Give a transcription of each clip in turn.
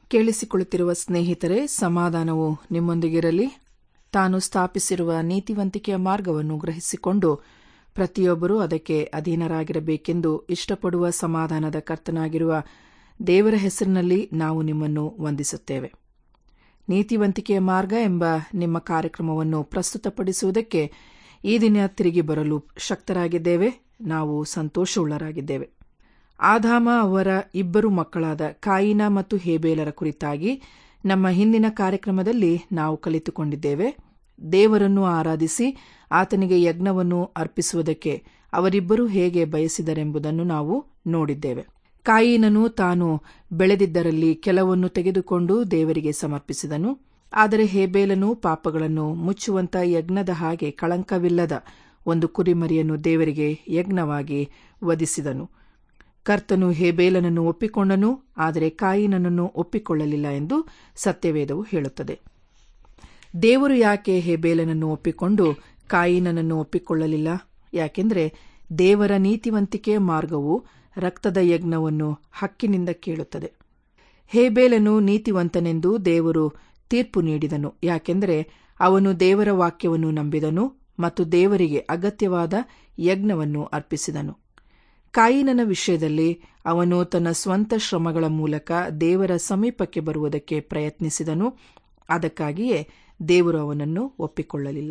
ಕೇಳಿಸಿಕೊಳ್ಳುತ್ತಿರುವ ಸ್ನೇಹಿತರೆ ಸಮಾಧಾನವು ನಿಮ್ಮೊಂದಿಗಿರಲಿ ತಾನು ಸ್ಥಾಪಿಸಿರುವ ನೀತಿವಂತಿಕೆಯ ಮಾರ್ಗವನ್ನು ಗ್ರಹಿಸಿಕೊಂಡು ಪ್ರತಿಯೊಬ್ಬರೂ ಅದಕ್ಕೆ ಅಧೀನರಾಗಿರಬೇಕೆಂದು ಇಷ್ಟಪಡುವ ಸಮಾಧಾನದ ಕರ್ತನಾಗಿರುವ ದೇವರ ಹೆಸರಿನಲ್ಲಿ ನಾವು ನಿಮ್ಮನ್ನು ವಂದಿಸುತ್ತೇವೆ ನೀತಿವಂತಿಕೆಯ ಮಾರ್ಗ ಎಂಬ ನಿಮ್ಮ ಕಾರ್ಯಕ್ರಮವನ್ನು ಪ್ರಸ್ತುತಪಡಿಸುವುದಕ್ಕೆ ಈ ದಿನ ತಿರುಗಿ ಬರಲು ಶಕ್ತರಾಗಿದ್ದೇವೆ ನಾವು ಸಂತೋಷವುಳ್ಳರಾಗಿದ್ದೇವೆ ಆದಾಮ ಅವರ ಇಬ್ಬರು ಮಕ್ಕಳಾದ ಕಾಯಿನ ಮತ್ತು ಹೇಬೇಲರ ಕುರಿತಾಗಿ ನಮ್ಮ ಹಿಂದಿನ ಕಾರ್ಯಕ್ರಮದಲ್ಲಿ ನಾವು ಕಲಿತುಕೊಂಡಿದ್ದೇವೆ ದೇವರನ್ನು ಆರಾಧಿಸಿ ಆತನಿಗೆ ಯಜ್ಞವನ್ನು ಅರ್ಪಿಸುವುದಕ್ಕೆ ಅವರಿಬ್ಬರೂ ಹೇಗೆ ಬಯಸಿದರೆಂಬುದನ್ನು ನಾವು ನೋಡಿದ್ದೇವೆ ಕಾಯಿನನು ತಾನು ಬೆಳೆದಿದ್ದರಲ್ಲಿ ಕೆಲವನ್ನು ತೆಗೆದುಕೊಂಡು ದೇವರಿಗೆ ಸಮರ್ಪಿಸಿದನು ಆದರೆ ಹೇಬೇಲನು ಪಾಪಗಳನ್ನು ಮುಚ್ಚುವಂತ ಯಜ್ಞದ ಹಾಗೆ ಕಳಂಕವಿಲ್ಲದ ಒಂದು ಕುರಿಮರಿಯನ್ನು ದೇವರಿಗೆ ಯಜ್ಞವಾಗಿ ವಧಿಸಿದನು ಕರ್ತನು ಹೇಬೇಲನನ್ನು ಒಪ್ಪಿಕೊಂಡನು ಆದರೆ ಕಾಯಿನನನ್ನು ಒಪ್ಪಿಕೊಳ್ಳಲಿಲ್ಲ ಎಂದು ಸತ್ಯವೇದವು ಹೇಳುತ್ತದೆ ದೇವರು ಯಾಕೆ ಹೇಬೇಲನನ್ನು ಒಪ್ಪಿಕೊಂಡು ಕಾಯಿನನನ್ನು ಒಪ್ಪಿಕೊಳ್ಳಲಿಲ್ಲ ಯಾಕೆಂದರೆ ದೇವರ ನೀತಿವಂತಿಕೆಯ ಮಾರ್ಗವು ರಕ್ತದ ಯಜ್ಞವನ್ನು ಹಕ್ಕಿನಿಂದ ಕೇಳುತ್ತದೆ ಹೇಬೇಲನು ನೀತಿವಂತನೆಂದು ದೇವರು ತೀರ್ಪು ನೀಡಿದನು ಯಾಕೆಂದರೆ ಅವನು ದೇವರ ವಾಕ್ಯವನ್ನು ನಂಬಿದನು ಮತ್ತು ದೇವರಿಗೆ ಅಗತ್ಯವಾದ ಯಜ್ಞವನ್ನು ಅರ್ಪಿಸಿದನು ಕಾಯಿನನ ವಿಷಯದಲ್ಲಿ ಅವನು ತನ್ನ ಸ್ವಂತ ಶ್ರಮಗಳ ಮೂಲಕ ದೇವರ ಸಮೀಪಕ್ಕೆ ಬರುವುದಕ್ಕೆ ಪ್ರಯತ್ನಿಸಿದನು ಅದಕ್ಕಾಗಿಯೇ ದೇವರು ಅವನನ್ನು ಒಪ್ಪಿಕೊಳ್ಳಲಿಲ್ಲ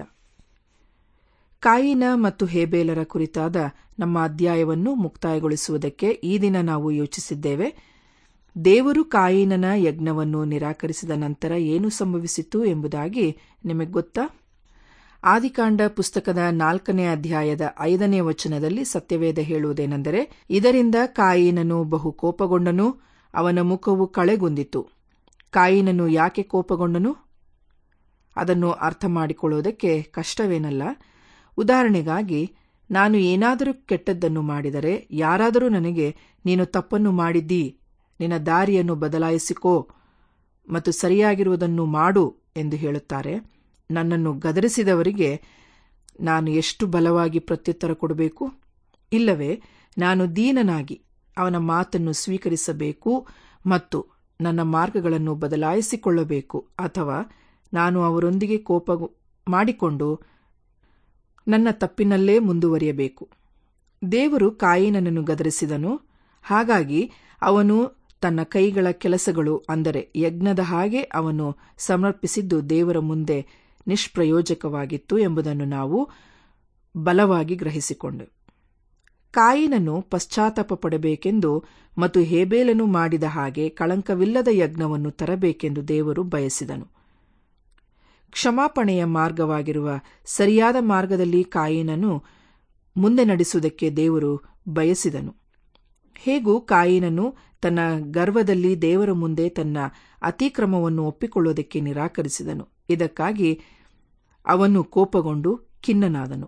ಕಾಯಿನ ಮತ್ತು ಹೇಬೇಲರ ಕುರಿತಾದ ನಮ್ಮ ಅಧ್ಯಾಯವನ್ನು ಮುಕ್ತಾಯಗೊಳಿಸುವುದಕ್ಕೆ ಈ ದಿನ ನಾವು ಯೋಚಿಸಿದ್ದೇವೆ ದೇವರು ಕಾಯಿನನ ಯಜ್ಞವನ್ನು ನಿರಾಕರಿಸಿದ ನಂತರ ಏನು ಸಂಭವಿಸಿತು ಎಂಬುದಾಗಿ ನಿಮಗೆ ಗೊತ್ತಾ ಆದಿಕಾಂಡ ಪುಸ್ತಕದ ನಾಲ್ಕನೇ ಅಧ್ಯಾಯದ ಐದನೇ ವಚನದಲ್ಲಿ ಸತ್ಯವೇದ ಹೇಳುವುದೇನೆಂದರೆ ಇದರಿಂದ ಕಾಯಿನನು ಬಹು ಕೋಪಗೊಂಡನು ಅವನ ಮುಖವು ಕಳೆಗುಂದಿತು ಕಾಯಿನನು ಯಾಕೆ ಕೋಪಗೊಂಡನು ಅದನ್ನು ಅರ್ಥ ಮಾಡಿಕೊಳ್ಳುವುದಕ್ಕೆ ಕಷ್ಟವೇನಲ್ಲ ಉದಾಹರಣೆಗಾಗಿ ನಾನು ಏನಾದರೂ ಕೆಟ್ಟದ್ದನ್ನು ಮಾಡಿದರೆ ಯಾರಾದರೂ ನನಗೆ ನೀನು ತಪ್ಪನ್ನು ಮಾಡಿದ್ದೀ ನಿನ್ನ ದಾರಿಯನ್ನು ಬದಲಾಯಿಸಿಕೋ ಮತ್ತು ಸರಿಯಾಗಿರುವುದನ್ನು ಮಾಡು ಎಂದು ಹೇಳುತ್ತಾರೆ ನನ್ನನ್ನು ಗದರಿಸಿದವರಿಗೆ ನಾನು ಎಷ್ಟು ಬಲವಾಗಿ ಪ್ರತ್ಯುತ್ತರ ಕೊಡಬೇಕು ಇಲ್ಲವೇ ನಾನು ದೀನನಾಗಿ ಅವನ ಮಾತನ್ನು ಸ್ವೀಕರಿಸಬೇಕು ಮತ್ತು ನನ್ನ ಮಾರ್ಗಗಳನ್ನು ಬದಲಾಯಿಸಿಕೊಳ್ಳಬೇಕು ಅಥವಾ ನಾನು ಅವರೊಂದಿಗೆ ಕೋಪ ಮಾಡಿಕೊಂಡು ನನ್ನ ತಪ್ಪಿನಲ್ಲೇ ಮುಂದುವರಿಯಬೇಕು ದೇವರು ಕಾಯಿನನನ್ನು ಗದರಿಸಿದನು ಹಾಗಾಗಿ ಅವನು ತನ್ನ ಕೈಗಳ ಕೆಲಸಗಳು ಅಂದರೆ ಯಜ್ಞದ ಹಾಗೆ ಅವನು ಸಮರ್ಪಿಸಿದ್ದು ದೇವರ ಮುಂದೆ ನಿಷ್ಪ್ರಯೋಜಕವಾಗಿತ್ತು ಎಂಬುದನ್ನು ನಾವು ಬಲವಾಗಿ ಗ್ರಹಿಸಿಕೊಂಡೆವು ಕಾಯಿನನು ಪಶ್ಚಾತ್ತಾಪ ಪಡಬೇಕೆಂದು ಮತ್ತು ಹೇಬೇಲನು ಮಾಡಿದ ಹಾಗೆ ಕಳಂಕವಿಲ್ಲದ ಯಜ್ಞವನ್ನು ತರಬೇಕೆಂದು ದೇವರು ಬಯಸಿದನು ಕ್ಷಮಾಪಣೆಯ ಮಾರ್ಗವಾಗಿರುವ ಸರಿಯಾದ ಮಾರ್ಗದಲ್ಲಿ ಕಾಯಿನನು ಮುಂದೆ ನಡೆಸುವುದಕ್ಕೆ ದೇವರು ಬಯಸಿದನು ಹೇಗೂ ಕಾಯಿನನು ತನ್ನ ಗರ್ವದಲ್ಲಿ ದೇವರ ಮುಂದೆ ತನ್ನ ಅತಿಕ್ರಮವನ್ನು ಒಪ್ಪಿಕೊಳ್ಳುವುದಕ್ಕೆ ನಿರಾಕರಿಸಿದನು ಇದಕ್ಕಾಗಿ ಅವನು ಕೋಪಗೊಂಡು ಖಿನ್ನನಾದನು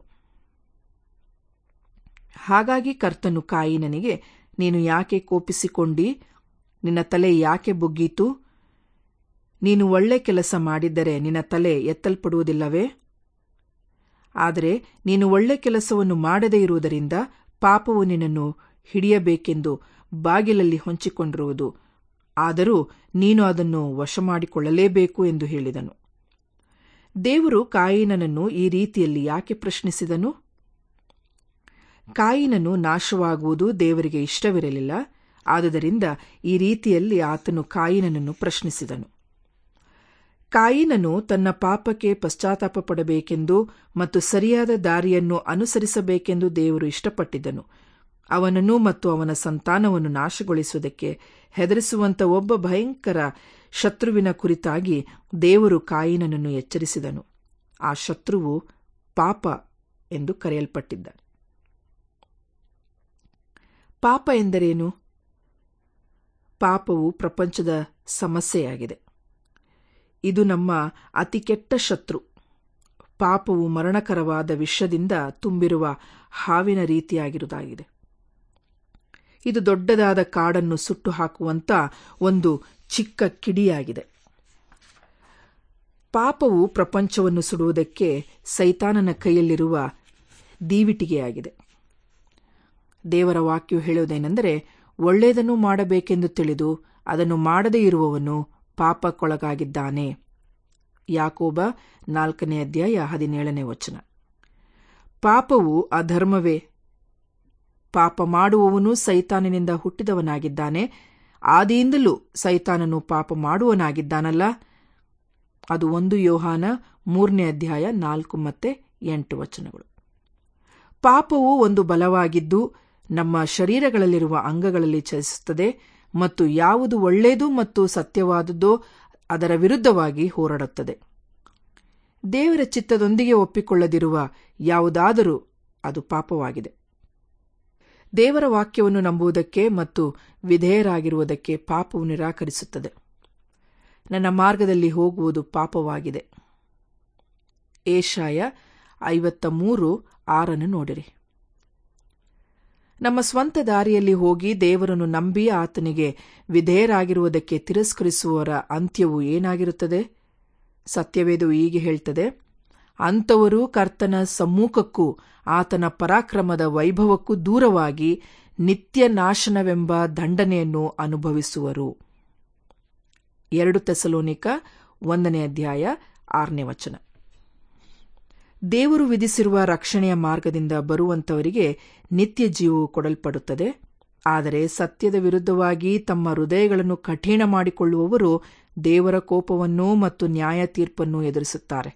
ಹಾಗಾಗಿ ಕರ್ತನು ಕಾಯಿನನಿಗೆ ನೀನು ಯಾಕೆ ಕೋಪಿಸಿಕೊಂಡಿ ನಿನ್ನ ತಲೆ ಯಾಕೆ ಬುಗ್ಗೀತು ನೀನು ಒಳ್ಳೆ ಕೆಲಸ ಮಾಡಿದ್ದರೆ ನಿನ್ನ ತಲೆ ಎತ್ತಲ್ಪಡುವುದಿಲ್ಲವೇ ಆದರೆ ನೀನು ಒಳ್ಳೆ ಕೆಲಸವನ್ನು ಮಾಡದೇ ಇರುವುದರಿಂದ ಪಾಪವು ನಿನ್ನನ್ನು ಹಿಡಿಯಬೇಕೆಂದು ಬಾಗಿಲಲ್ಲಿ ಹೊಂಚಿಕೊಂಡಿರುವುದು ಆದರೂ ನೀನು ಅದನ್ನು ವಶ ಮಾಡಿಕೊಳ್ಳಲೇಬೇಕು ಎಂದು ಹೇಳಿದನು ದೇವರು ಕಾಯಿನನನ್ನು ಈ ರೀತಿಯಲ್ಲಿ ಯಾಕೆ ಪ್ರಶ್ನಿಸಿದನು ಕಾಯಿನನು ನಾಶವಾಗುವುದು ದೇವರಿಗೆ ಇಷ್ಟವಿರಲಿಲ್ಲ ಆದುದರಿಂದ ಈ ರೀತಿಯಲ್ಲಿ ಆತನು ಕಾಯಿನನನ್ನು ಪ್ರಶ್ನಿಸಿದನು ಕಾಯಿನನು ತನ್ನ ಪಾಪಕ್ಕೆ ಪಶ್ಚಾತ್ತಾಪ ಪಡಬೇಕೆಂದು ಮತ್ತು ಸರಿಯಾದ ದಾರಿಯನ್ನು ಅನುಸರಿಸಬೇಕೆಂದು ದೇವರು ಇಷ್ಟಪಟ್ಟಿದ್ದನು ಅವನನ್ನು ಮತ್ತು ಅವನ ಸಂತಾನವನ್ನು ನಾಶಗೊಳಿಸುವುದಕ್ಕೆ ಹೆದರಿಸುವಂತ ಒಬ್ಬ ಭಯಂಕರ ಶತ್ರುವಿನ ಕುರಿತಾಗಿ ದೇವರು ಕಾಯಿನನನ್ನು ಎಚ್ಚರಿಸಿದನು ಆ ಶತ್ರುವು ಪಾಪ ಎಂದು ಕರೆಯಲ್ಪಟ್ಟಿದ್ದ ಪಾಪ ಎಂದರೇನು ಪಾಪವು ಪ್ರಪಂಚದ ಸಮಸ್ಯೆಯಾಗಿದೆ ಇದು ನಮ್ಮ ಅತಿ ಕೆಟ್ಟ ಶತ್ರು ಪಾಪವು ಮರಣಕರವಾದ ವಿಷದಿಂದ ತುಂಬಿರುವ ಹಾವಿನ ರೀತಿಯಾಗಿರುವುದಾಗಿದೆ ಇದು ದೊಡ್ಡದಾದ ಕಾಡನ್ನು ಸುಟ್ಟು ಹಾಕುವಂತ ಒಂದು ಚಿಕ್ಕ ಕಿಡಿಯಾಗಿದೆ ಪಾಪವು ಪ್ರಪಂಚವನ್ನು ಸುಡುವುದಕ್ಕೆ ಸೈತಾನನ ಕೈಯಲ್ಲಿರುವ ದೀವಿಟಿಗೆಯಾಗಿದೆ ದೇವರ ವಾಕ್ಯವು ಹೇಳುವುದೇನೆಂದರೆ ಒಳ್ಳೆಯದನ್ನು ಮಾಡಬೇಕೆಂದು ತಿಳಿದು ಅದನ್ನು ಮಾಡದೇ ಇರುವವನು ಪಾಪಕ್ಕೊಳಗಾಗಿದ್ದಾನೆ ಯಾಕೋಬ ನಾಲ್ಕನೇ ಅಧ್ಯಾಯ ಹದಿನೇಳನೇ ವಚನ ಪಾಪವು ಅಧರ್ಮವೇ ಪಾಪ ಮಾಡುವವನು ಸೈತಾನನಿಂದ ಹುಟ್ಟಿದವನಾಗಿದ್ದಾನೆ ಆದಿಯಿಂದಲೂ ಸೈತಾನನು ಪಾಪ ಮಾಡುವನಾಗಿದ್ದಾನಲ್ಲ ಅದು ಒಂದು ಯೋಹಾನ ಮೂರನೇ ಅಧ್ಯಾಯ ನಾಲ್ಕು ಮತ್ತೆ ಎಂಟು ವಚನಗಳು ಪಾಪವು ಒಂದು ಬಲವಾಗಿದ್ದು ನಮ್ಮ ಶರೀರಗಳಲ್ಲಿರುವ ಅಂಗಗಳಲ್ಲಿ ಚಲಿಸುತ್ತದೆ ಮತ್ತು ಯಾವುದು ಒಳ್ಳೆಯದು ಮತ್ತು ಸತ್ಯವಾದುದೋ ಅದರ ವಿರುದ್ಧವಾಗಿ ಹೋರಾಡುತ್ತದೆ ದೇವರ ಚಿತ್ತದೊಂದಿಗೆ ಒಪ್ಪಿಕೊಳ್ಳದಿರುವ ಯಾವುದಾದರೂ ಅದು ಪಾಪವಾಗಿದೆ ದೇವರ ವಾಕ್ಯವನ್ನು ನಂಬುವುದಕ್ಕೆ ಮತ್ತು ವಿಧೇಯರಾಗಿರುವುದಕ್ಕೆ ಪಾಪವು ನಿರಾಕರಿಸುತ್ತದೆ ನನ್ನ ಮಾರ್ಗದಲ್ಲಿ ಹೋಗುವುದು ಪಾಪವಾಗಿದೆ ಏಷಾಯ ಐವತ್ತ ಮೂರು ಆರನ್ನು ನೋಡಿರಿ ನಮ್ಮ ಸ್ವಂತ ದಾರಿಯಲ್ಲಿ ಹೋಗಿ ದೇವರನ್ನು ನಂಬಿ ಆತನಿಗೆ ವಿಧೇಯರಾಗಿರುವುದಕ್ಕೆ ತಿರಸ್ಕರಿಸುವವರ ಅಂತ್ಯವು ಏನಾಗಿರುತ್ತದೆ ಸತ್ಯವೇದವು ಹೀಗೆ ಹೇಳ್ತದೆ ಅಂಥವರು ಕರ್ತನ ಸಮ್ಮುಖಕ್ಕೂ ಆತನ ಪರಾಕ್ರಮದ ವೈಭವಕ್ಕೂ ದೂರವಾಗಿ ನಿತ್ಯ ನಾಶನವೆಂಬ ದಂಡನೆಯನ್ನು ಅನುಭವಿಸುವರು ಎರಡು ತೆಸಲೋನಿಕ ಒಂದನೇ ಅಧ್ಯಾಯ ಆರನೇ ವಚನ ದೇವರು ವಿಧಿಸಿರುವ ರಕ್ಷಣೆಯ ಮಾರ್ಗದಿಂದ ಬರುವಂತವರಿಗೆ ನಿತ್ಯ ಜೀವವು ಕೊಡಲ್ಪಡುತ್ತದೆ ಆದರೆ ಸತ್ಯದ ವಿರುದ್ಧವಾಗಿ ತಮ್ಮ ಹೃದಯಗಳನ್ನು ಕಠಿಣ ಮಾಡಿಕೊಳ್ಳುವವರು ದೇವರ ಕೋಪವನ್ನು ಮತ್ತು ನ್ಯಾಯ ತೀರ್ಪನ್ನು ಎದುರಿಸುತ್ತಾರೆ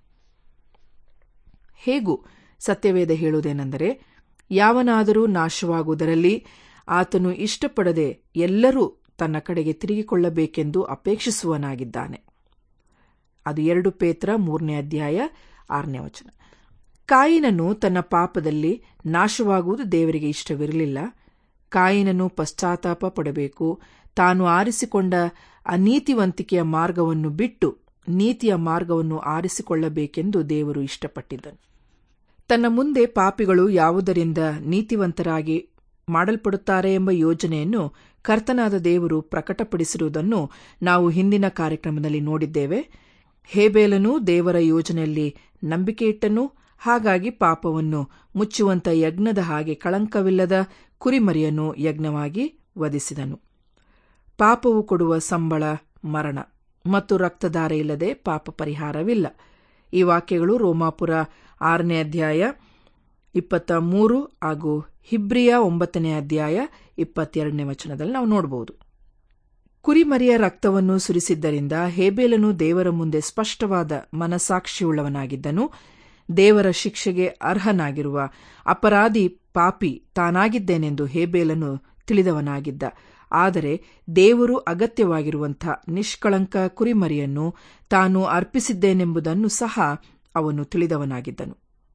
ಹೇಗೂ ಸತ್ಯವೇದ ಹೇಳುವುದೇನೆಂದರೆ ಯಾವನಾದರೂ ನಾಶವಾಗುವುದರಲ್ಲಿ ಆತನು ಇಷ್ಟಪಡದೆ ಎಲ್ಲರೂ ತನ್ನ ಕಡೆಗೆ ತಿರುಗಿಕೊಳ್ಳಬೇಕೆಂದು ಅಪೇಕ್ಷಿಸುವನಾಗಿದ್ದಾನೆ ಅದು ಎರಡು ಪೇತ್ರ ಮೂರನೇ ಅಧ್ಯಾಯ ಆರನೇ ವಚನ ಕಾಯಿನನು ತನ್ನ ಪಾಪದಲ್ಲಿ ನಾಶವಾಗುವುದು ದೇವರಿಗೆ ಇಷ್ಟವಿರಲಿಲ್ಲ ಕಾಯಿನನು ಪಶ್ಚಾತ್ತಾಪ ಪಡಬೇಕು ತಾನು ಆರಿಸಿಕೊಂಡ ಅನೀತಿವಂತಿಕೆಯ ಮಾರ್ಗವನ್ನು ಬಿಟ್ಟು ನೀತಿಯ ಮಾರ್ಗವನ್ನು ಆರಿಸಿಕೊಳ್ಳಬೇಕೆಂದು ದೇವರು ಇಷ್ಟಪಟ್ಟಿದ್ದನು ತನ್ನ ಮುಂದೆ ಪಾಪಿಗಳು ಯಾವುದರಿಂದ ನೀತಿವಂತರಾಗಿ ಮಾಡಲ್ಪಡುತ್ತಾರೆ ಎಂಬ ಯೋಜನೆಯನ್ನು ಕರ್ತನಾದ ದೇವರು ಪ್ರಕಟಪಡಿಸಿರುವುದನ್ನು ನಾವು ಹಿಂದಿನ ಕಾರ್ಯಕ್ರಮದಲ್ಲಿ ನೋಡಿದ್ದೇವೆ ಹೇಬೇಲನು ದೇವರ ಯೋಜನೆಯಲ್ಲಿ ನಂಬಿಕೆ ಇಟ್ಟನು ಹಾಗಾಗಿ ಪಾಪವನ್ನು ಮುಚ್ಚುವಂತ ಯಜ್ಞದ ಹಾಗೆ ಕಳಂಕವಿಲ್ಲದ ಕುರಿಮರಿಯನ್ನು ಯಜ್ಞವಾಗಿ ವಧಿಸಿದನು ಪಾಪವು ಕೊಡುವ ಸಂಬಳ ಮರಣ ಮತ್ತು ರಕ್ತಧಾರೆ ಇಲ್ಲದೆ ಪಾಪ ಪರಿಹಾರವಿಲ್ಲ ಈ ವಾಕ್ಯಗಳು ರೋಮಾಪುರ ಆರನೇ ಅಧ್ಯಾಯ ಇಪ್ಪತ್ತ ಮೂರು ಹಾಗೂ ಹಿಬ್ರಿಯ ಒಂಬತ್ತನೇ ಅಧ್ಯಾಯ ಇಪ್ಪತ್ತೆರಡನೇ ವಚನದಲ್ಲಿ ನಾವು ನೋಡಬಹುದು ಕುರಿಮರಿಯ ರಕ್ತವನ್ನು ಸುರಿಸಿದ್ದರಿಂದ ಹೇಬೇಲನು ದೇವರ ಮುಂದೆ ಸ್ಪಷ್ಟವಾದ ಮನಸಾಕ್ಷಿಯುಳ್ಳವನಾಗಿದ್ದನು ದೇವರ ಶಿಕ್ಷೆಗೆ ಅರ್ಹನಾಗಿರುವ ಅಪರಾಧಿ ಪಾಪಿ ತಾನಾಗಿದ್ದೇನೆಂದು ಹೇಬೇಲನು ತಿಳಿದವನಾಗಿದ್ದ ಆದರೆ ದೇವರು ಅಗತ್ಯವಾಗಿರುವಂಥ ನಿಷ್ಕಳಂಕ ಕುರಿಮರಿಯನ್ನು ತಾನು ಅರ್ಪಿಸಿದ್ದೇನೆಂಬುದನ್ನು ಸಹ ಅವನು ತಿಳಿದವನಾಗಿದ್ದನು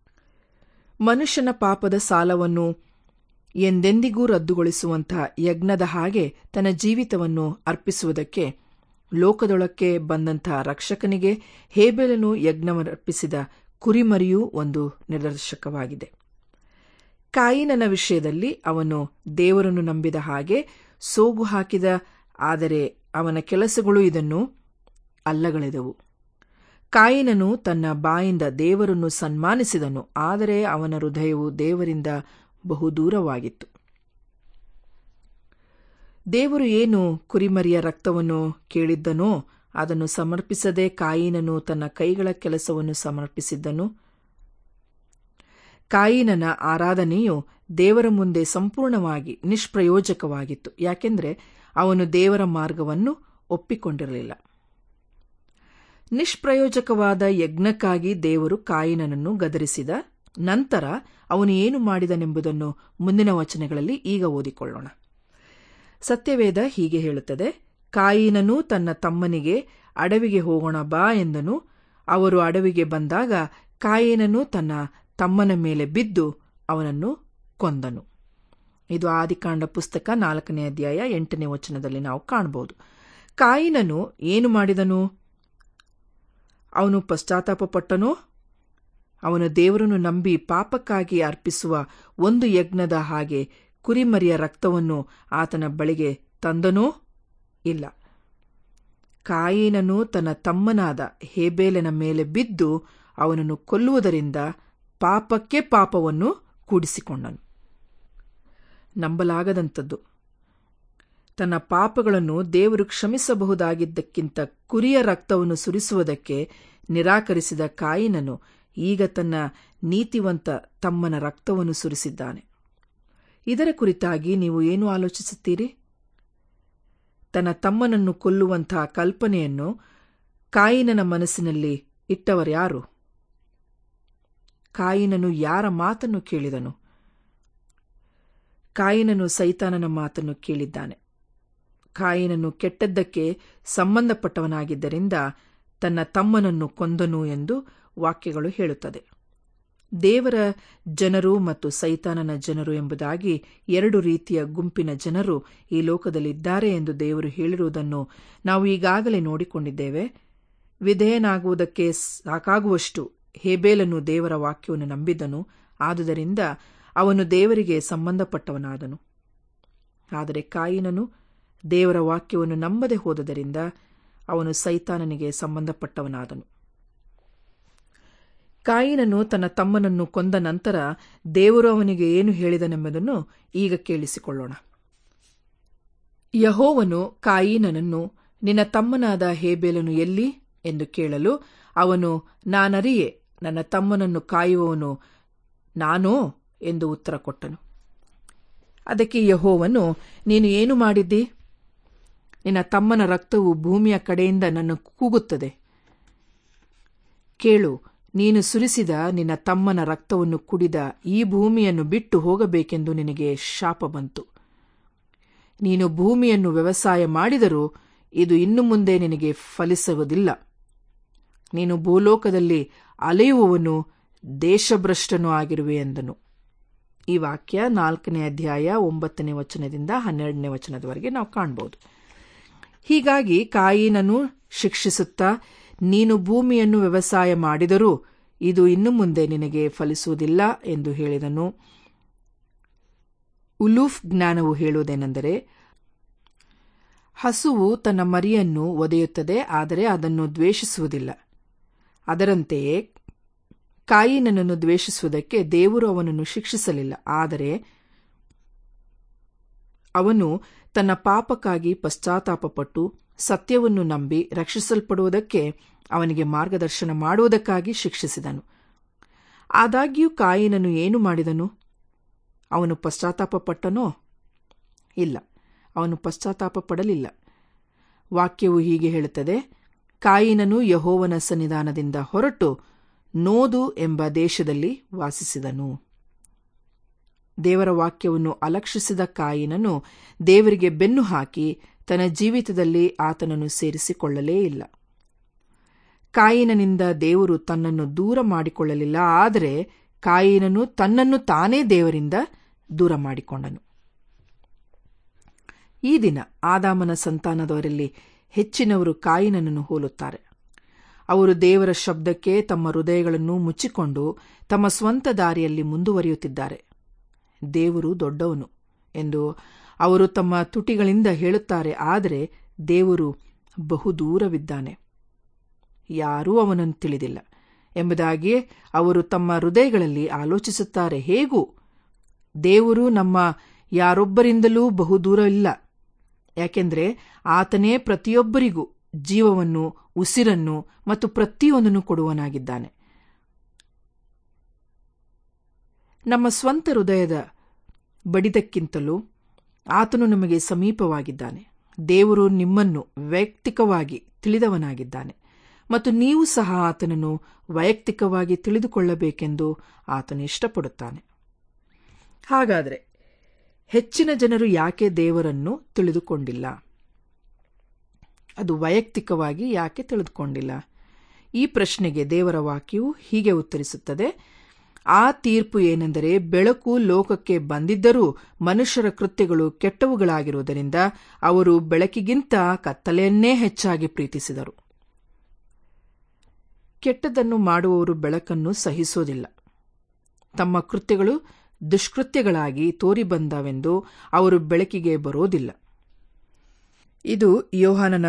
ಮನುಷ್ಯನ ಪಾಪದ ಸಾಲವನ್ನು ಎಂದೆಂದಿಗೂ ರದ್ದುಗೊಳಿಸುವಂತಹ ಯಜ್ಞದ ಹಾಗೆ ತನ್ನ ಜೀವಿತವನ್ನು ಅರ್ಪಿಸುವುದಕ್ಕೆ ಲೋಕದೊಳಕ್ಕೆ ಬಂದಂತಹ ರಕ್ಷಕನಿಗೆ ಹೇಬೇಲನು ಯಜ್ಞವನ್ನರ್ಪಿಸಿದ ಕುರಿಮರಿಯೂ ಒಂದು ನಿದರ್ಶಕವಾಗಿದೆ ಕಾಯಿನನ ವಿಷಯದಲ್ಲಿ ಅವನು ದೇವರನ್ನು ನಂಬಿದ ಹಾಗೆ ಸೋಗು ಹಾಕಿದ ಆದರೆ ಅವನ ಕೆಲಸಗಳು ಇದನ್ನು ಅಲ್ಲಗಳೆದವು ಕಾಯಿನನು ತನ್ನ ಬಾಯಿಂದ ದೇವರನ್ನು ಸನ್ಮಾನಿಸಿದನು ಆದರೆ ಅವನ ಹೃದಯವು ದೇವರಿಂದ ಬಹುದೂರವಾಗಿತ್ತು ದೇವರು ಏನು ಕುರಿಮರಿಯ ರಕ್ತವನ್ನು ಕೇಳಿದ್ದನೋ ಅದನ್ನು ಸಮರ್ಪಿಸದೆ ಕಾಯಿನನು ತನ್ನ ಕೈಗಳ ಕೆಲಸವನ್ನು ಸಮರ್ಪಿಸಿದ್ದನು ಕಾಯಿನನ ಆರಾಧನೆಯು ದೇವರ ಮುಂದೆ ಸಂಪೂರ್ಣವಾಗಿ ನಿಷ್ಪ್ರಯೋಜಕವಾಗಿತ್ತು ಯಾಕೆಂದರೆ ಅವನು ದೇವರ ಮಾರ್ಗವನ್ನು ಒಪ್ಪಿಕೊಂಡಿರಲಿಲ್ಲ ನಿಷ್ಪ್ರಯೋಜಕವಾದ ಯಜ್ಞಕ್ಕಾಗಿ ದೇವರು ಕಾಯಿನನನ್ನು ಗದರಿಸಿದ ನಂತರ ಅವನು ಏನು ಮಾಡಿದನೆಂಬುದನ್ನು ಮುಂದಿನ ವಚನಗಳಲ್ಲಿ ಈಗ ಓದಿಕೊಳ್ಳೋಣ ಸತ್ಯವೇದ ಹೀಗೆ ಹೇಳುತ್ತದೆ ಕಾಯಿನನು ತನ್ನ ತಮ್ಮನಿಗೆ ಅಡವಿಗೆ ಹೋಗೋಣ ಬಾ ಎಂದನು ಅವರು ಅಡವಿಗೆ ಬಂದಾಗ ಕಾಯಿನನು ತನ್ನ ತಮ್ಮನ ಮೇಲೆ ಬಿದ್ದು ಅವನನ್ನು ಕೊಂದನು ಇದು ಆದಿಕಾಂಡ ಪುಸ್ತಕ ನಾಲ್ಕನೇ ಅಧ್ಯಾಯ ಎಂಟನೇ ವಚನದಲ್ಲಿ ನಾವು ಕಾಣಬಹುದು ಕಾಯಿನನು ಏನು ಮಾಡಿದನು ಅವನು ಪಶ್ಚಾತ್ತಾಪ ಪಟ್ಟನೋ ಅವನು ದೇವರನ್ನು ನಂಬಿ ಪಾಪಕ್ಕಾಗಿ ಅರ್ಪಿಸುವ ಒಂದು ಯಜ್ಞದ ಹಾಗೆ ಕುರಿಮರಿಯ ರಕ್ತವನ್ನು ಆತನ ಬಳಿಗೆ ತಂದನೋ ಇಲ್ಲ ಕಾಯಿನನು ತನ್ನ ತಮ್ಮನಾದ ಹೇಬೇಲನ ಮೇಲೆ ಬಿದ್ದು ಅವನನ್ನು ಕೊಲ್ಲುವುದರಿಂದ ಪಾಪಕ್ಕೆ ಪಾಪವನ್ನು ಕೂಡಿಸಿಕೊಂಡನು ನಂಬಲಾಗದಂಥದ್ದು ತನ್ನ ಪಾಪಗಳನ್ನು ದೇವರು ಕ್ಷಮಿಸಬಹುದಾಗಿದ್ದಕ್ಕಿಂತ ಕುರಿಯ ರಕ್ತವನ್ನು ಸುರಿಸುವುದಕ್ಕೆ ನಿರಾಕರಿಸಿದ ಕಾಯಿನನು ಈಗ ತನ್ನ ನೀತಿವಂತ ತಮ್ಮನ ರಕ್ತವನ್ನು ಸುರಿಸಿದ್ದಾನೆ ಇದರ ಕುರಿತಾಗಿ ನೀವು ಏನು ಆಲೋಚಿಸುತ್ತೀರಿ ತನ್ನ ತಮ್ಮನನ್ನು ಕೊಲ್ಲುವಂತಹ ಕಲ್ಪನೆಯನ್ನು ಕಾಯಿನನ ಮನಸ್ಸಿನಲ್ಲಿ ಇಟ್ಟವರ್ಯಾರು ಕಾಯಿನನು ಯಾರ ಮಾತನ್ನು ಕೇಳಿದನು ಕಾಯಿನನು ಸೈತಾನನ ಮಾತನ್ನು ಕೇಳಿದ್ದಾನೆ ಕಾಯಿನನು ಕೆಟ್ಟದ್ದಕ್ಕೆ ಸಂಬಂಧಪಟ್ಟವನಾಗಿದ್ದರಿಂದ ತನ್ನ ತಮ್ಮನನ್ನು ಕೊಂದನು ಎಂದು ವಾಕ್ಯಗಳು ಹೇಳುತ್ತದೆ ದೇವರ ಜನರು ಮತ್ತು ಸೈತಾನನ ಜನರು ಎಂಬುದಾಗಿ ಎರಡು ರೀತಿಯ ಗುಂಪಿನ ಜನರು ಈ ಲೋಕದಲ್ಲಿದ್ದಾರೆ ಎಂದು ದೇವರು ಹೇಳಿರುವುದನ್ನು ನಾವು ಈಗಾಗಲೇ ನೋಡಿಕೊಂಡಿದ್ದೇವೆ ವಿಧೇಯನಾಗುವುದಕ್ಕೆ ಸಾಕಾಗುವಷ್ಟು ಹೇಬೇಲನು ದೇವರ ವಾಕ್ಯವನ್ನು ನಂಬಿದ್ದನು ಆದುದರಿಂದ ಅವನು ದೇವರಿಗೆ ಸಂಬಂಧಪಟ್ಟವನಾದನು ಆದರೆ ಕಾಯಿನನು ದೇವರ ವಾಕ್ಯವನ್ನು ನಂಬದೆ ಹೋದದರಿಂದ ಅವನು ಸೈತಾನನಿಗೆ ಸಂಬಂಧಪಟ್ಟವನಾದನು ಕಾಯಿನನು ತನ್ನ ತಮ್ಮನನ್ನು ಕೊಂದ ನಂತರ ದೇವರು ಅವನಿಗೆ ಏನು ಹೇಳಿದನೆಂಬುದನ್ನು ಈಗ ಕೇಳಿಸಿಕೊಳ್ಳೋಣ ಯಹೋವನು ಕಾಯಿನನನ್ನು ನಿನ್ನ ತಮ್ಮನಾದ ಹೇಬೇಲನು ಎಲ್ಲಿ ಎಂದು ಕೇಳಲು ಅವನು ನಾನರಿಯೆ ನನ್ನ ತಮ್ಮನನ್ನು ಕಾಯುವವನು ನಾನೋ ಎಂದು ಉತ್ತರ ಕೊಟ್ಟನು ಅದಕ್ಕೆ ಯಹೋವನು ನೀನು ಏನು ಮಾಡಿದ್ದಿ ನಿನ್ನ ತಮ್ಮನ ರಕ್ತವು ಭೂಮಿಯ ಕಡೆಯಿಂದ ನನ್ನ ಕೂಗುತ್ತದೆ ಕೇಳು ನೀನು ಸುರಿಸಿದ ನಿನ್ನ ತಮ್ಮನ ರಕ್ತವನ್ನು ಕುಡಿದ ಈ ಭೂಮಿಯನ್ನು ಬಿಟ್ಟು ಹೋಗಬೇಕೆಂದು ನಿನಗೆ ಶಾಪ ಬಂತು ನೀನು ಭೂಮಿಯನ್ನು ವ್ಯವಸಾಯ ಮಾಡಿದರೂ ಇದು ಇನ್ನು ಮುಂದೆ ನಿನಗೆ ಫಲಿಸುವುದಿಲ್ಲ ನೀನು ಭೂಲೋಕದಲ್ಲಿ ಅಲೆಯುವವನು ದೇಶಭ್ರಷ್ಟನೂ ಆಗಿರುವೆ ಎಂದನು ಈ ವಾಕ್ಯ ನಾಲ್ಕನೇ ಅಧ್ಯಾಯ ಒಂಬತ್ತನೇ ವಚನದಿಂದ ಹನ್ನೆರಡನೇ ವಚನದವರೆಗೆ ನಾವು ಕಾಣಬಹುದು ಹೀಗಾಗಿ ಕಾಯಿನನು ಶಿಕ್ಷಿಸುತ್ತಾ ನೀನು ಭೂಮಿಯನ್ನು ವ್ಯವಸಾಯ ಮಾಡಿದರೂ ಇದು ಇನ್ನು ಮುಂದೆ ನಿನಗೆ ಫಲಿಸುವುದಿಲ್ಲ ಎಂದು ಹೇಳಿದನು ಉಲೂಫ್ ಜ್ಞಾನವು ಹೇಳುವುದೇನೆಂದರೆ ಹಸುವು ತನ್ನ ಮರಿಯನ್ನು ಒದೆಯುತ್ತದೆ ಆದರೆ ಅದನ್ನು ದ್ವೇಷಿಸುವುದಿಲ್ಲ ಅದರಂತೆಯೇ ಕಾಯಿನನನ್ನು ದ್ವೇಷಿಸುವುದಕ್ಕೆ ದೇವರು ಅವನನ್ನು ಶಿಕ್ಷಿಸಲಿಲ್ಲ ಆದರೆ ಅವನು ತನ್ನ ಪಾಪಕ್ಕಾಗಿ ಪಶ್ಚಾತ್ತಾಪಪಟ್ಟು ಸತ್ಯವನ್ನು ನಂಬಿ ರಕ್ಷಿಸಲ್ಪಡುವುದಕ್ಕೆ ಅವನಿಗೆ ಮಾರ್ಗದರ್ಶನ ಮಾಡುವುದಕ್ಕಾಗಿ ಶಿಕ್ಷಿಸಿದನು ಆದಾಗ್ಯೂ ಕಾಯಿನನು ಏನು ಮಾಡಿದನು ಅವನು ಪಶ್ಚಾತ್ತಾಪಪಟ್ಟನೋ ಇಲ್ಲ ಅವನು ಪಶ್ಚಾತ್ತಾಪ ಪಡಲಿಲ್ಲ ವಾಕ್ಯವು ಹೀಗೆ ಹೇಳುತ್ತದೆ ಕಾಯಿನನು ಯಹೋವನ ಸನ್ನಿಧಾನದಿಂದ ಹೊರಟು ನೋದು ಎಂಬ ದೇಶದಲ್ಲಿ ವಾಸಿಸಿದನು ದೇವರ ವಾಕ್ಯವನ್ನು ಅಲಕ್ಷಿಸಿದ ಕಾಯಿನನು ದೇವರಿಗೆ ಬೆನ್ನು ಹಾಕಿ ತನ್ನ ಜೀವಿತದಲ್ಲಿ ಆತನನ್ನು ಸೇರಿಸಿಕೊಳ್ಳಲೇ ಇಲ್ಲ ಕಾಯಿನನಿಂದ ದೇವರು ತನ್ನನ್ನು ದೂರ ಮಾಡಿಕೊಳ್ಳಲಿಲ್ಲ ಆದರೆ ಕಾಯಿನನು ತನ್ನನ್ನು ತಾನೇ ದೇವರಿಂದ ದೂರ ಮಾಡಿಕೊಂಡನು ಈ ದಿನ ಆದಾಮನ ಸಂತಾನದವರಲ್ಲಿ ಹೆಚ್ಚಿನವರು ಕಾಯಿನನನ್ನು ಹೋಲುತ್ತಾರೆ ಅವರು ದೇವರ ಶಬ್ದಕ್ಕೆ ತಮ್ಮ ಹೃದಯಗಳನ್ನು ಮುಚ್ಚಿಕೊಂಡು ತಮ್ಮ ಸ್ವಂತ ದಾರಿಯಲ್ಲಿ ಮುಂದುವರಿಯುತ್ತಿದ್ದಾರೆ ದೇವರು ದೊಡ್ಡವನು ಎಂದು ಅವರು ತಮ್ಮ ತುಟಿಗಳಿಂದ ಹೇಳುತ್ತಾರೆ ಆದರೆ ದೇವರು ಬಹುದೂರವಿದ್ದಾನೆ ಯಾರೂ ಅವನನ್ನು ತಿಳಿದಿಲ್ಲ ಎಂಬುದಾಗಿ ಅವರು ತಮ್ಮ ಹೃದಯಗಳಲ್ಲಿ ಆಲೋಚಿಸುತ್ತಾರೆ ಹೇಗೂ ದೇವರು ನಮ್ಮ ಯಾರೊಬ್ಬರಿಂದಲೂ ಬಹುದೂರ ಇಲ್ಲ ಯಾಕೆಂದರೆ ಆತನೇ ಪ್ರತಿಯೊಬ್ಬರಿಗೂ ಜೀವವನ್ನು ಉಸಿರನ್ನು ಮತ್ತು ಪ್ರತಿಯೊಂದನ್ನು ಕೊಡುವನಾಗಿದ್ದಾನೆ ನಮ್ಮ ಸ್ವಂತ ಹೃದಯದ ಬಡಿದಕ್ಕಿಂತಲೂ ಆತನು ನಮಗೆ ಸಮೀಪವಾಗಿದ್ದಾನೆ ದೇವರು ನಿಮ್ಮನ್ನು ವೈಯಕ್ತಿಕವಾಗಿ ತಿಳಿದವನಾಗಿದ್ದಾನೆ ಮತ್ತು ನೀವು ಸಹ ಆತನನ್ನು ವೈಯಕ್ತಿಕವಾಗಿ ತಿಳಿದುಕೊಳ್ಳಬೇಕೆಂದು ಆತನು ಇಷ್ಟಪಡುತ್ತಾನೆ ಹಾಗಾದರೆ ಹೆಚ್ಚಿನ ಜನರು ಯಾಕೆ ದೇವರನ್ನು ತಿಳಿದುಕೊಂಡಿಲ್ಲ ಅದು ವೈಯಕ್ತಿಕವಾಗಿ ಯಾಕೆ ತಿಳಿದುಕೊಂಡಿಲ್ಲ ಈ ಪ್ರಶ್ನೆಗೆ ದೇವರ ವಾಕ್ಯವು ಹೀಗೆ ಉತ್ತರಿಸುತ್ತದೆ ಆ ತೀರ್ಪು ಏನೆಂದರೆ ಬೆಳಕು ಲೋಕಕ್ಕೆ ಬಂದಿದ್ದರೂ ಮನುಷ್ಯರ ಕೃತ್ಯಗಳು ಕೆಟ್ಟವುಗಳಾಗಿರುವುದರಿಂದ ಅವರು ಬೆಳಕಿಗಿಂತ ಕತ್ತಲೆಯನ್ನೇ ಹೆಚ್ಚಾಗಿ ಪ್ರೀತಿಸಿದರು ಕೆಟ್ಟದನ್ನು ಮಾಡುವವರು ಬೆಳಕನ್ನು ಸಹಿಸೋದಿಲ್ಲ ತಮ್ಮ ಕೃತ್ಯಗಳು ದುಷ್ಕೃತ್ಯಗಳಾಗಿ ತೋರಿಬಂದವೆಂದು ಅವರು ಬೆಳಕಿಗೆ ಬರೋದಿಲ್ಲ ಇದು ಯೋಹಾನನ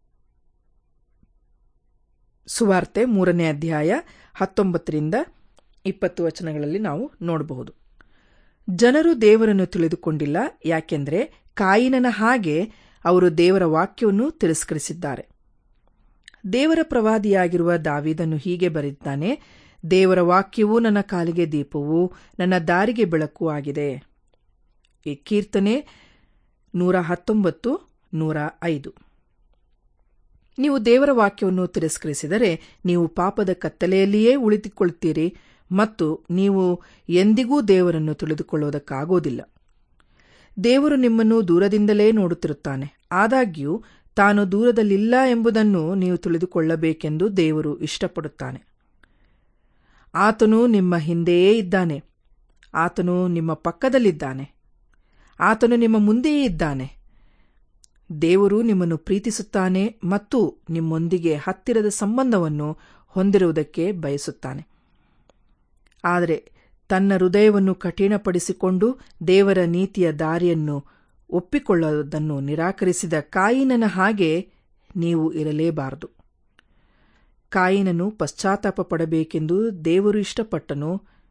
ಸುವಾರ್ತೆ ಮೂರನೇ ಅಧ್ಯಾಯ ಹತ್ತೊಂಬತ್ತರಿಂದ ಇಪ್ಪತ್ತು ವಚನಗಳಲ್ಲಿ ನಾವು ನೋಡಬಹುದು ಜನರು ದೇವರನ್ನು ತಿಳಿದುಕೊಂಡಿಲ್ಲ ಯಾಕೆಂದರೆ ಕಾಯಿನನ ಹಾಗೆ ಅವರು ದೇವರ ವಾಕ್ಯವನ್ನು ತಿರಸ್ಕರಿಸಿದ್ದಾರೆ ದೇವರ ಪ್ರವಾದಿಯಾಗಿರುವ ದಾವಿದನು ಹೀಗೆ ಬರೆದಿದ್ದಾನೆ ದೇವರ ವಾಕ್ಯವು ನನ್ನ ಕಾಲಿಗೆ ದೀಪವು ನನ್ನ ದಾರಿಗೆ ಬೆಳಕು ಆಗಿದೆ ಈ ಕೀರ್ತನೆ ನೂರ ಹತ್ತೊಂಬತ್ತು ನೂರ ಐದು ನೀವು ದೇವರ ವಾಕ್ಯವನ್ನು ತಿರಸ್ಕರಿಸಿದರೆ ನೀವು ಪಾಪದ ಕತ್ತಲೆಯಲ್ಲಿಯೇ ಉಳಿದುಕೊಳ್ಳುತ್ತೀರಿ ಮತ್ತು ನೀವು ಎಂದಿಗೂ ದೇವರನ್ನು ತಿಳಿದುಕೊಳ್ಳುವುದಕ್ಕಾಗೋದಿಲ್ಲ ದೇವರು ನಿಮ್ಮನ್ನು ದೂರದಿಂದಲೇ ನೋಡುತ್ತಿರುತ್ತಾನೆ ಆದಾಗ್ಯೂ ತಾನು ದೂರದಲ್ಲಿಲ್ಲ ಎಂಬುದನ್ನು ನೀವು ತಿಳಿದುಕೊಳ್ಳಬೇಕೆಂದು ದೇವರು ಇಷ್ಟಪಡುತ್ತಾನೆ ಆತನು ನಿಮ್ಮ ಹಿಂದೆಯೇ ಇದ್ದಾನೆ ಆತನು ನಿಮ್ಮ ಪಕ್ಕದಲ್ಲಿದ್ದಾನೆ ಆತನು ನಿಮ್ಮ ಮುಂದೆಯೇ ಇದ್ದಾನೆ ದೇವರು ನಿಮ್ಮನ್ನು ಪ್ರೀತಿಸುತ್ತಾನೆ ಮತ್ತು ನಿಮ್ಮೊಂದಿಗೆ ಹತ್ತಿರದ ಸಂಬಂಧವನ್ನು ಹೊಂದಿರುವುದಕ್ಕೆ ಬಯಸುತ್ತಾನೆ ಆದರೆ ತನ್ನ ಹೃದಯವನ್ನು ಕಠಿಣಪಡಿಸಿಕೊಂಡು ದೇವರ ನೀತಿಯ ದಾರಿಯನ್ನು ಒಪ್ಪಿಕೊಳ್ಳುವುದನ್ನು ನಿರಾಕರಿಸಿದ ಕಾಯಿನನ ಹಾಗೆ ನೀವು ಇರಲೇಬಾರದು ಕಾಯಿನನು ಪಶ್ಚಾತ್ತಾಪ ಪಡಬೇಕೆಂದು ದೇವರು ಇಷ್ಟಪಟ್ಟನು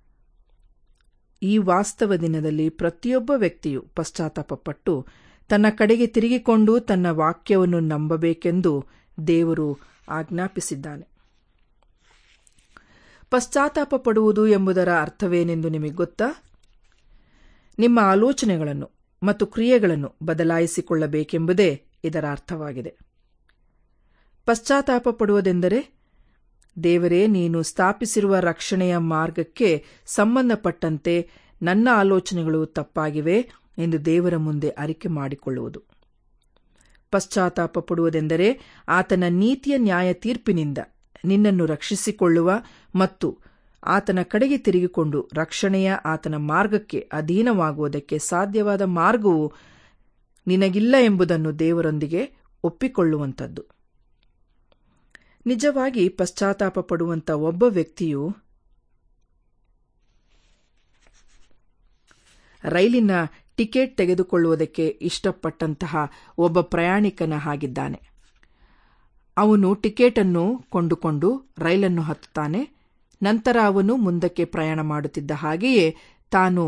ಈ ವಾಸ್ತವ ದಿನದಲ್ಲಿ ಪ್ರತಿಯೊಬ್ಬ ವ್ಯಕ್ತಿಯು ಪಶ್ಚಾತ್ತಾಪಪಟ್ಟು ತನ್ನ ಕಡೆಗೆ ತಿರುಗಿಕೊಂಡು ತನ್ನ ವಾಕ್ಯವನ್ನು ನಂಬಬೇಕೆಂದು ದೇವರು ಆಜ್ಞಾಪಿಸಿದ್ದಾನೆ ಪಶ್ಚಾತ್ತಾಪ ಪಡುವುದು ಎಂಬುದರ ಅರ್ಥವೇನೆಂದು ನಿಮಗೆ ಗೊತ್ತಾ ನಿಮ್ಮ ಆಲೋಚನೆಗಳನ್ನು ಮತ್ತು ಕ್ರಿಯೆಗಳನ್ನು ಬದಲಾಯಿಸಿಕೊಳ್ಳಬೇಕೆಂಬುದೇ ಇದರ ಅರ್ಥವಾಗಿದೆ ಪಶ್ಚಾತ್ತಾಪ ಪಡುವುದೆಂದರೆ ದೇವರೇ ನೀನು ಸ್ಥಾಪಿಸಿರುವ ರಕ್ಷಣೆಯ ಮಾರ್ಗಕ್ಕೆ ಸಂಬಂಧಪಟ್ಟಂತೆ ನನ್ನ ಆಲೋಚನೆಗಳು ತಪ್ಪಾಗಿವೆ ಎಂದು ದೇವರ ಮುಂದೆ ಅರಿಕೆ ಮಾಡಿಕೊಳ್ಳುವುದು ಪಶ್ಚಾತ್ತಾಪ ಪಡುವುದೆಂದರೆ ಆತನ ನೀತಿಯ ನ್ಯಾಯ ತೀರ್ಪಿನಿಂದ ನಿನ್ನನ್ನು ರಕ್ಷಿಸಿಕೊಳ್ಳುವ ಮತ್ತು ಆತನ ಕಡೆಗೆ ತಿರುಗಿಕೊಂಡು ರಕ್ಷಣೆಯ ಆತನ ಮಾರ್ಗಕ್ಕೆ ಅಧೀನವಾಗುವುದಕ್ಕೆ ಸಾಧ್ಯವಾದ ಮಾರ್ಗವು ನಿನಗಿಲ್ಲ ಎಂಬುದನ್ನು ದೇವರೊಂದಿಗೆ ಒಪ್ಪಿಕೊಳ್ಳುವಂಥದ್ದು ನಿಜವಾಗಿ ಪಶ್ಚಾತ್ತಾಪ ಪಡುವಂತ ಒಬ್ಬ ವ್ಯಕ್ತಿಯು ರೈಲಿನ ಟಿಕೆಟ್ ತೆಗೆದುಕೊಳ್ಳುವುದಕ್ಕೆ ಇಷ್ಟಪಟ್ಟಂತಹ ಒಬ್ಬ ಪ್ರಯಾಣಿಕನ ಹಾಗಿದ್ದಾನೆ ಅವನು ಟಿಕೆಟ್ ಅನ್ನು ಕೊಂಡುಕೊಂಡು ರೈಲನ್ನು ಹತ್ತುತ್ತಾನೆ ನಂತರ ಅವನು ಮುಂದಕ್ಕೆ ಪ್ರಯಾಣ ಮಾಡುತ್ತಿದ್ದ ಹಾಗೆಯೇ ತಾನು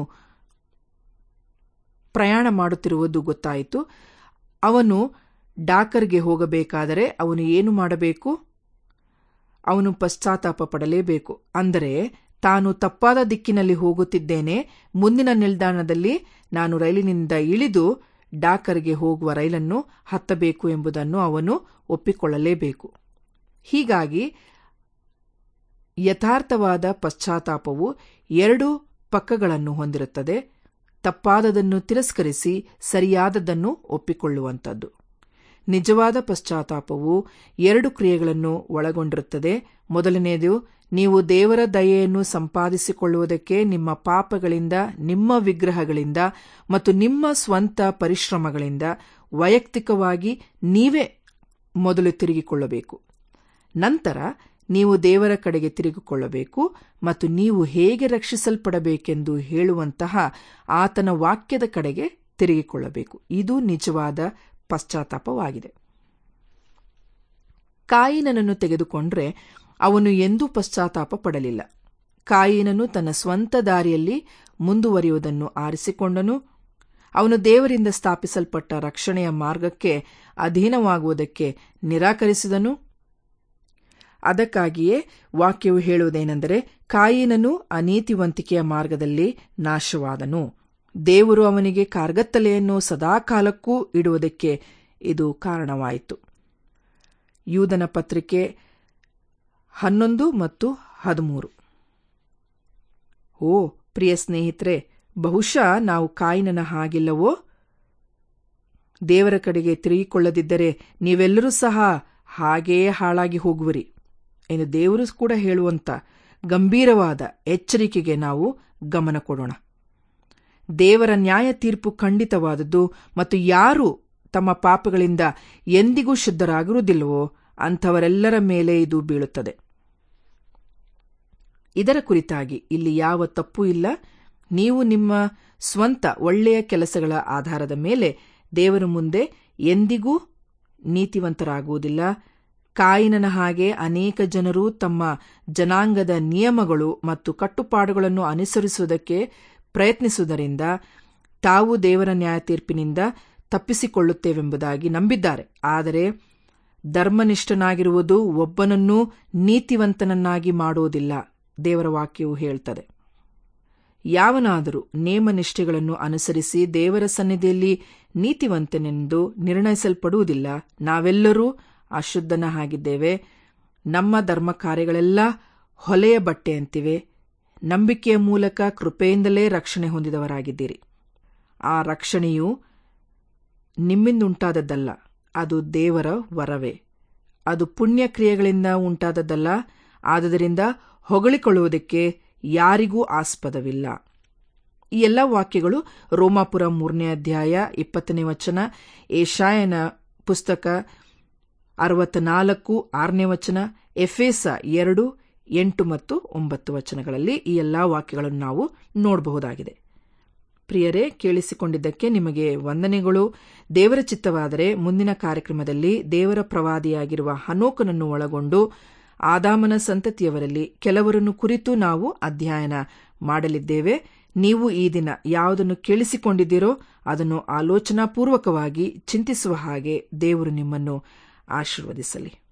ಪ್ರಯಾಣ ಮಾಡುತ್ತಿರುವುದು ಗೊತ್ತಾಯಿತು ಅವನು ಡಾಕರ್ಗೆ ಹೋಗಬೇಕಾದರೆ ಅವನು ಏನು ಮಾಡಬೇಕು ಅವನು ಪಶ್ಚಾತ್ತಾಪ ಪಡಲೇಬೇಕು ಅಂದರೆ ತಾನು ತಪ್ಪಾದ ದಿಕ್ಕಿನಲ್ಲಿ ಹೋಗುತ್ತಿದ್ದೇನೆ ಮುಂದಿನ ನಿಲ್ದಾಣದಲ್ಲಿ ನಾನು ರೈಲಿನಿಂದ ಇಳಿದು ಡಾಕರ್ಗೆ ಹೋಗುವ ರೈಲನ್ನು ಹತ್ತಬೇಕು ಎಂಬುದನ್ನು ಅವನು ಒಪ್ಪಿಕೊಳ್ಳಲೇಬೇಕು ಹೀಗಾಗಿ ಯಥಾರ್ಥವಾದ ಪಶ್ಚಾತ್ತಾಪವು ಎರಡು ಪಕ್ಕಗಳನ್ನು ಹೊಂದಿರುತ್ತದೆ ತಪ್ಪಾದದನ್ನು ತಿರಸ್ಕರಿಸಿ ಸರಿಯಾದದನ್ನು ಒಪ್ಪಿಕೊಳ್ಳುವಂಥದ್ದು ನಿಜವಾದ ಪಶ್ಚಾತ್ತಾಪವು ಎರಡು ಕ್ರಿಯೆಗಳನ್ನು ಒಳಗೊಂಡಿರುತ್ತದೆ ಮೊದಲನೆಯದು ನೀವು ದೇವರ ದಯೆಯನ್ನು ಸಂಪಾದಿಸಿಕೊಳ್ಳುವುದಕ್ಕೆ ನಿಮ್ಮ ಪಾಪಗಳಿಂದ ನಿಮ್ಮ ವಿಗ್ರಹಗಳಿಂದ ಮತ್ತು ನಿಮ್ಮ ಸ್ವಂತ ಪರಿಶ್ರಮಗಳಿಂದ ವೈಯಕ್ತಿಕವಾಗಿ ನೀವೇ ಮೊದಲು ತಿರುಗಿಕೊಳ್ಳಬೇಕು ನಂತರ ನೀವು ದೇವರ ಕಡೆಗೆ ತಿರುಗಿಕೊಳ್ಳಬೇಕು ಮತ್ತು ನೀವು ಹೇಗೆ ರಕ್ಷಿಸಲ್ಪಡಬೇಕೆಂದು ಹೇಳುವಂತಹ ಆತನ ವಾಕ್ಯದ ಕಡೆಗೆ ತಿರುಗಿಕೊಳ್ಳಬೇಕು ಇದು ನಿಜವಾದ ಪಶ್ಚಾತ್ತಾಪವಾಗಿದೆ ಕಾಯಿನನನ್ನು ತೆಗೆದುಕೊಂಡ್ರೆ ಅವನು ಎಂದೂ ಪಶ್ಚಾತ್ತಾಪ ಪಡಲಿಲ್ಲ ಕಾಯಿನನು ತನ್ನ ಸ್ವಂತ ದಾರಿಯಲ್ಲಿ ಮುಂದುವರಿಯುವುದನ್ನು ಆರಿಸಿಕೊಂಡನು ಅವನು ದೇವರಿಂದ ಸ್ಥಾಪಿಸಲ್ಪಟ್ಟ ರಕ್ಷಣೆಯ ಮಾರ್ಗಕ್ಕೆ ಅಧೀನವಾಗುವುದಕ್ಕೆ ನಿರಾಕರಿಸಿದನು ಅದಕ್ಕಾಗಿಯೇ ವಾಕ್ಯವು ಹೇಳುವುದೇನೆಂದರೆ ಕಾಯಿನನು ಅನೀತಿವಂತಿಕೆಯ ಮಾರ್ಗದಲ್ಲಿ ನಾಶವಾದನು ದೇವರು ಅವನಿಗೆ ಕಾರ್ಗತ್ತಲೆಯನ್ನು ಸದಾಕಾಲಕ್ಕೂ ಇಡುವುದಕ್ಕೆ ಇದು ಕಾರಣವಾಯಿತು ಯೂದನ ಪತ್ರಿಕೆ ಹನ್ನೊಂದು ಮತ್ತು ಹದಿಮೂರು ಓ ಪ್ರಿಯ ಸ್ನೇಹಿತರೆ ಬಹುಶಃ ನಾವು ಕಾಯಿನನ ಹಾಗಿಲ್ಲವೋ ದೇವರ ಕಡೆಗೆ ತಿರುಗಿಕೊಳ್ಳದಿದ್ದರೆ ನೀವೆಲ್ಲರೂ ಸಹ ಹಾಗೆಯೇ ಹಾಳಾಗಿ ಹೋಗುವಿರಿ ಎಂದು ದೇವರು ಕೂಡ ಹೇಳುವಂತ ಗಂಭೀರವಾದ ಎಚ್ಚರಿಕೆಗೆ ನಾವು ಗಮನ ಕೊಡೋಣ ದೇವರ ನ್ಯಾಯ ತೀರ್ಪು ಖಂಡಿತವಾದದ್ದು ಮತ್ತು ಯಾರು ತಮ್ಮ ಪಾಪಗಳಿಂದ ಎಂದಿಗೂ ಶುದ್ಧರಾಗಿರುವುದಿಲ್ಲವೋ ಅಂಥವರೆಲ್ಲರ ಮೇಲೆ ಇದು ಬೀಳುತ್ತದೆ ಇದರ ಕುರಿತಾಗಿ ಇಲ್ಲಿ ಯಾವ ತಪ್ಪು ಇಲ್ಲ ನೀವು ನಿಮ್ಮ ಸ್ವಂತ ಒಳ್ಳೆಯ ಕೆಲಸಗಳ ಆಧಾರದ ಮೇಲೆ ದೇವರ ಮುಂದೆ ಎಂದಿಗೂ ನೀತಿವಂತರಾಗುವುದಿಲ್ಲ ಕಾಯಿನನ ಹಾಗೆ ಅನೇಕ ಜನರು ತಮ್ಮ ಜನಾಂಗದ ನಿಯಮಗಳು ಮತ್ತು ಕಟ್ಟುಪಾಡುಗಳನ್ನು ಅನುಸರಿಸುವುದಕ್ಕೆ ಪ್ರಯತ್ನಿಸುವುದರಿಂದ ತಾವು ದೇವರ ನ್ಯಾಯ ತೀರ್ಪಿನಿಂದ ತಪ್ಪಿಸಿಕೊಳ್ಳುತ್ತೇವೆಂಬುದಾಗಿ ನಂಬಿದ್ದಾರೆ ಆದರೆ ಧರ್ಮನಿಷ್ಠನಾಗಿರುವುದು ಒಬ್ಬನನ್ನೂ ನೀತಿವಂತನನ್ನಾಗಿ ಮಾಡುವುದಿಲ್ಲ ದೇವರ ವಾಕ್ಯವು ಹೇಳ್ತದೆ ಯಾವನಾದರೂ ನೇಮನಿಷ್ಠೆಗಳನ್ನು ಅನುಸರಿಸಿ ದೇವರ ಸನ್ನಿಧಿಯಲ್ಲಿ ನೀತಿವಂತನೆಂದು ನಿರ್ಣಯಿಸಲ್ಪಡುವುದಿಲ್ಲ ನಾವೆಲ್ಲರೂ ಅಶುದ್ಧನ ಹಾಗಿದ್ದೇವೆ ನಮ್ಮ ಧರ್ಮ ಕಾರ್ಯಗಳೆಲ್ಲ ಹೊಲೆಯ ಬಟ್ಟೆಯಂತಿವೆ ನಂಬಿಕೆಯ ಮೂಲಕ ಕೃಪೆಯಿಂದಲೇ ರಕ್ಷಣೆ ಹೊಂದಿದವರಾಗಿದ್ದೀರಿ ಆ ರಕ್ಷಣೆಯು ನಿಮ್ಮಿಂದುಂಟಾದದ್ದಲ್ಲ ಅದು ದೇವರ ವರವೇ ಅದು ಪುಣ್ಯ ಕ್ರಿಯೆಗಳಿಂದ ಉಂಟಾದದ್ದಲ್ಲ ಆದುದರಿಂದ ಹೊಗಳಿಕೊಳ್ಳುವುದಕ್ಕೆ ಯಾರಿಗೂ ಆಸ್ಪದವಿಲ್ಲ ಈ ಎಲ್ಲ ವಾಕ್ಯಗಳು ರೋಮಾಪುರ ಮೂರನೇ ಅಧ್ಯಾಯ ಇಪ್ಪತ್ತನೇ ವಚನ ಏಷಾಯನ ಪುಸ್ತಕ ಅರವತ್ತ ನಾಲ್ಕು ಆರನೇ ವಚನ ಎಫೇಸ ಎರಡು ಎಂಟು ಮತ್ತು ಒಂಬತ್ತು ವಚನಗಳಲ್ಲಿ ಈ ಎಲ್ಲ ವಾಕ್ಯಗಳನ್ನು ನಾವು ನೋಡಬಹುದಾಗಿದೆ ಪ್ರಿಯರೇ ಕೇಳಿಸಿಕೊಂಡಿದ್ದಕ್ಕೆ ನಿಮಗೆ ವಂದನೆಗಳು ದೇವರ ಚಿತ್ತವಾದರೆ ಮುಂದಿನ ಕಾರ್ಯಕ್ರಮದಲ್ಲಿ ದೇವರ ಪ್ರವಾದಿಯಾಗಿರುವ ಹನೋಕನನ್ನು ಒಳಗೊಂಡು ಆದಾಮನ ಸಂತತಿಯವರಲ್ಲಿ ಕೆಲವರನ್ನು ಕುರಿತು ನಾವು ಅಧ್ಯಯನ ಮಾಡಲಿದ್ದೇವೆ ನೀವು ಈ ದಿನ ಯಾವುದನ್ನು ಕೇಳಿಸಿಕೊಂಡಿದ್ದೀರೋ ಅದನ್ನು ಆಲೋಚನಾಪೂರ್ವಕವಾಗಿ ಚಿಂತಿಸುವ ಹಾಗೆ ದೇವರು ನಿಮ್ಮನ್ನು ಆಶೀರ್ವದಿಸಲಿ